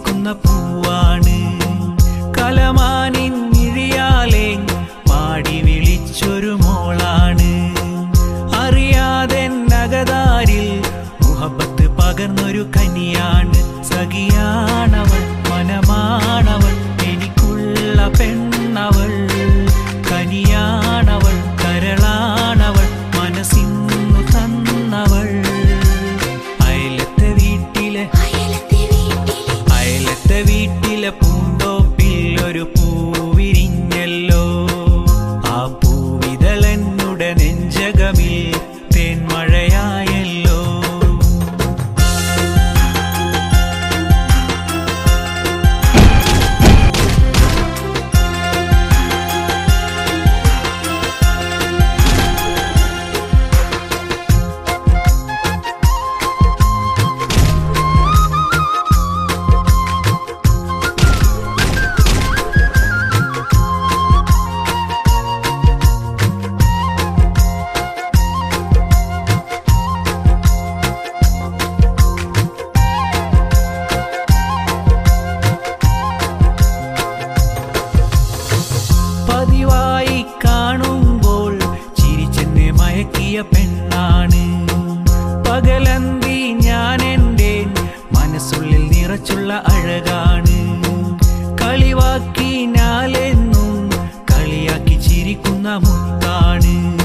ചിരിക്കുന്ന പൂവാണ് കലമാനിൻ മിഴിയാലെ പാടി വിളിച്ചൊരു മോളാണ് അറിയാതെ നഗതാരിൽ മുഹബത്ത് പകർന്നൊരു കനിയാണ് സഖിയാണവൾ മനമാണവൾ എനിക്കുള്ള പെണ്ണവൾ കനിയാണവൾ കരളാണവൾ മനസ്സിന്നു തന്നവൾ അയലത്തെ വീട്ടിലെ അയലത്തെ വീട്ടിലെ അയലത്തെ വീട്ടിലെ പൂന്തോപ്പിൽ ഒരു പൂവിരിഞ്ഞല്ലോ ആ പൂവിതളെന്നുടെ നെഞ്ചകമിൽ തേൻമഴയായല്ലോ പതിവായി കാണുമ്പോൾ ചിരിച്ചെന്നെ മയക്കിയ പെണ്ണാണ് പകലന്തി ഞാൻ എൻ്റെ മനസ്സുള്ളിൽ നിറച്ചുള്ള അഴകാണ് കളിവാക്കി ഞാലെന്നും കളിയാക്കി ചിരിക്കുന്ന മുത്താണ്